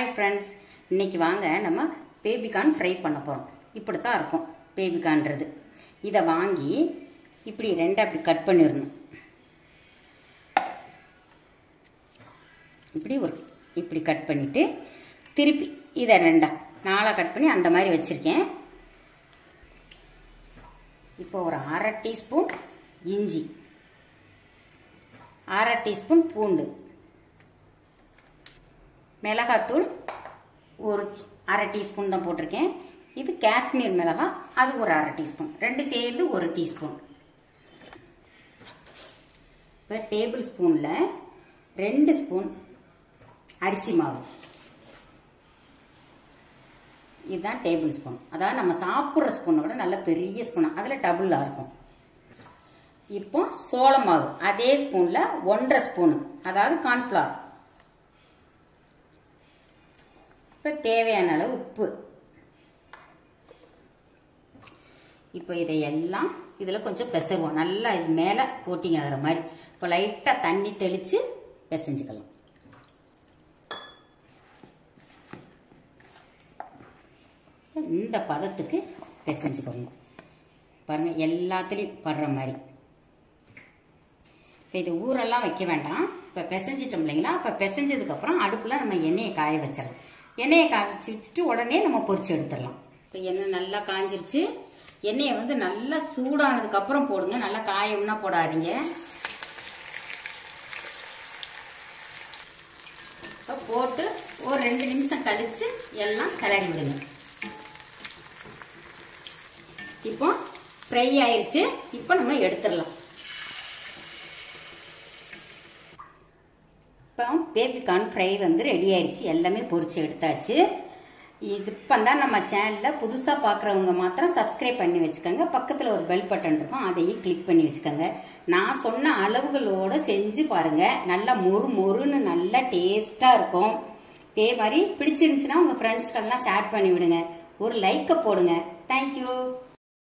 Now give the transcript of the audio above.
hi friends இன்னைக்கு வாங்க நம்ம பேபிகார்ன் ஃப்ரை பண்ண போகிறோம் இப்படி தான் இருக்கும் பேபிகான்றது இதை வாங்கி இப்படி ரெண்டை அப்படி கட் பண்ணிடணும் இப்படி ஒரு இப்படி கட் பண்ணிவிட்டு திருப்பி இதை ரெண்டா நாலாக கட் பண்ணி அந்த மாதிரி வச்சுருக்கேன் இப்போ ஒரு அரை டீஸ்பூன் இஞ்சி அரை டீஸ்பூன் பூண்டு மிளகாத்தூள் ஒரு சி- அரை டீஸ்பூன் தான் போட்டிருக்கேன் இது காஷ்மீர் மிளகாய் அது ஒரு அரை டீஸ்பூன் ரெண்டு சேர்ந்து ஒரு டீஸ்பூன் இப்போ டேபிள் ஸ்பூனில் ரெண்டு ஸ்பூன் அரிசி மாவு இதுதான் டேபிள் ஸ்பூன் அதாவது நம்ம சாப்பிட்ற ஸ்பூனை விட நல்ல பெரிய ஸ்பூன் அதில் டபுளாக இருக்கும் இப்போ சோள மாவு அதே ஸ்பூனில் ஒன்றரை ஸ்பூனு அதாவது கார்ன்ஃப்ளவர் இப்போ தேவையான அளவு உப்பு இப்போ இதையெல்லாம் இதில் கொஞ்சம் பிசைவோம் நல்லா இது மேலே கோட்டிங் ஆகிற மாதிரி இப்போ லைட்டாக தண்ணி தெளித்து பிசைஞ்சுக்கலாம் இந்த பதத்துக்கு பிசைஞ்சுக்கோங்க பாருங்கள் எல்லாத்துலேயும் படுற மாதிரி இப்போ இது ஊரெல்லாம் வைக்க வேண்டாம் இப்போ பிசைஞ்சிட்டோம் இல்லைங்களா இப்போ பிசைஞ்சதுக்கப்புறம் அடுப்பில் நம்ம எண்ணெயை காய வச்சிடலாம் எண்ணெயை காய்ச்சி வச்சுட்டு உடனே நம்ம பொரிச்சு எடுத்துடலாம் இப்போ எண்ணெய் நல்லா காஞ்சிருச்சு எண்ணெயை வந்து நல்லா சூடானதுக்கப்புறம் போடுங்க நல்லா காயம்னா போடாதீங்க இப்போ போட்டு ஒரு ரெண்டு நிமிஷம் கழிச்சு எல்லாம் கிளறி விடுங்க இப்போ ஃப்ரை ஆயிருச்சு இப்போ நம்ம எடுத்துடலாம் இப்போ பேபிகார்ன் ஃப்ரை வந்து ரெடி ஆயிடுச்சு எல்லாமே பொரிச்சு எடுத்தாச்சு இது இப்போ தான் நம்ம சேனலில் புதுசாக பார்க்குறவங்க மாத்திரம் சப்ஸ்கிரைப் பண்ணி வச்சுக்கோங்க பக்கத்தில் ஒரு பெல் பட்டன் இருக்கும் அதையும் கிளிக் பண்ணி வச்சுக்கோங்க நான் சொன்ன அளவுகளோட செஞ்சு பாருங்கள் நல்லா மொறு மொறுன்னு நல்லா டேஸ்ட்டாக இருக்கும் இதே மாதிரி பிடிச்சிருந்துச்சுன்னா உங்கள் ஃப்ரெண்ட்ஸ்க்கெல்லாம் ஷேர் பண்ணி விடுங்க ஒரு லைக்கை போடுங்க தேங்க்யூ